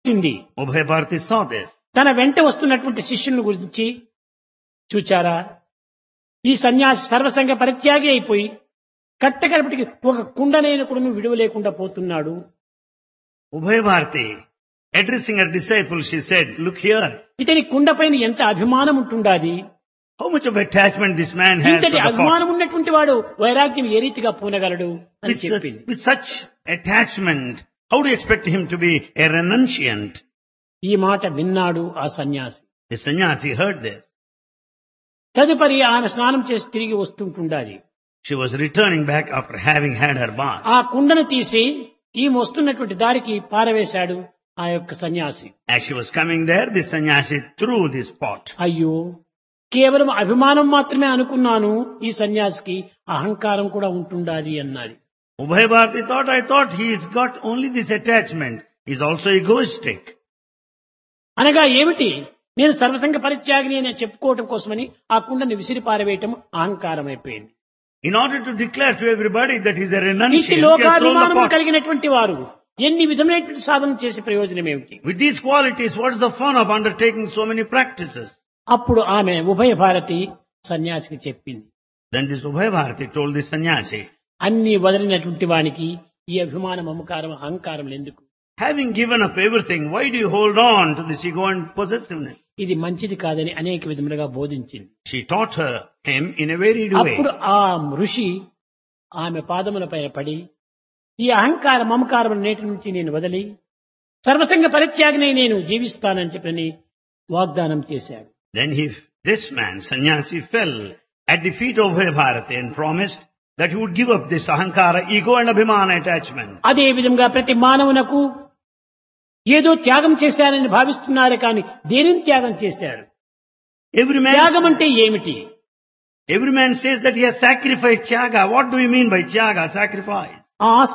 ఉంది Ubhay Bharati saw this. తన వెంట వస్తున్నటువంటి శిష్యుని గురించి చూచారా ఈ సన్యాసి సర్వసంగ పరిత్యాగి అయిపోయి కట్టకడపటికి ఒక కుండనైన కూడా విడువలేకుండా పోతున్నాడు Ubhay Bharati, addressing her disciple, she said, look here, ఇతని కుండపైన ఎంత అభిమానం ఉంటుండాది how much of attachment this man has to ఇంతటి the pot. అభిమానం ఉన్నటువంటి వాడు వైరాగ్యం ఏ రీతిగా పూనగలడు అని With such, చెప్పింది with such attachment, how do you expect him to be a renunciant? ఈ మాట విన్నాడు ఆ సన్యాసి The sannyasi heard this. తదుపరి ఆయన స్నానం చేసి తిరిగి వస్తుంటుండాలి She was returning back after having had her bath. ఆ కుండను తీసి ఈమె వస్తున్నటువంటి దారికి పారవేశాడు ఆ యొక్క సన్యాసి As she was coming there, the sannyasi threw this pot. అయ్యో కేవలం అభిమానం మాత్రమే అనుకున్నాను ఈ సన్యాసికి అహంకారం కూడా ఉంటుండాలి అన్నది Ubhay Bharati thought, I thought he's got only this attachment. He's also egoistic. అనగా ఏమిటి నేను సర్వసంగ పరిత్యాగిని అని చెప్పుకోవటం కోసమని ఆ కుండని విసిరి పారవేయటం అహంకారం అయిపోయింది In order to declare to everybody that he's a ఇట్టి renunciant, he has thrown the లోకాభిమానం pot. కలిగినటువంటి వారు ఎన్ని విధమైనటువంటి సాధన చేసే ప్రయోజనం ఏమిటి With these qualities, what is the fun of undertaking so many practices? అప్పుడు ఆమె ఉభయ భారతి సన్యాసికి చెప్పింది Then this Ubhay Bharati told the sannyasi, అన్ని వదిలినటువంటి వానికి ఈ అభిమానం అహంకారం అహంకారం ఎందుకు having given up everything, why do you hold on to this ego and possessiveness? ఇది మంచిది కాదని అనేక విధములుగా బోధించింది She taught her him in a varied way. అప్పుడు ఆ ఋషి ఆమె పాదముల పైన పడి ఈ అహంకార మమకారం నేటి నుంచి నేను వదిలి సర్వసంగ పరిత్యాగినై నేను జీవిస్తానని చెప్పని వాగ్దానం చేశాడు Then he, this man, sannyasi, fell at the feet of Ubhay Bharati and promised that he would give up this ahankara, ego and abhimana attachment. అదే విధంగా ప్రతి మానవునకు ఏదో త్యాగం చేశారని భావిస్తున్నారు కానీ దేనిని త్యాగం చేశారు Every త్యాగం man, అంటే ఏమిటి every man says that he has sacrificed tyaga. What do you mean by tyaga, sacrifice? ఆ